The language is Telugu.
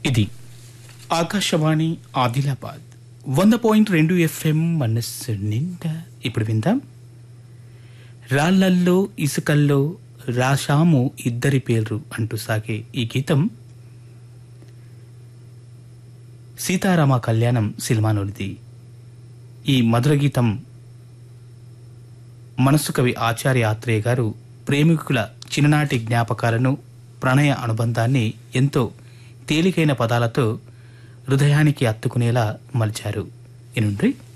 ఇది ఆకాశవాణి ఆదిలాబాద్ వంద పాయింట్ రెండు ఎఫ్ఎం మనస్సు నిండా ఇప్పుడు విందాం రాళ్లల్లో ఇసుకల్లో రాశాము ఇద్దరి పేర్లు అంటూ సాగే ఈ గీతం సీతారామ కళ్యాణం సినిమాలోనిది ఈ మధుర గీతం మనస్సు కవి ఆచార్య ఆత్రేయ గారు ప్రేమికుల చిన్ననాటి జ్ఞాపకాలను ప్రణయ అనుబంధాన్ని ఎంతో తేలికైన పదాలతో హృదయానికి అత్తుకునేలా మలిచారు ఎనుండ్రి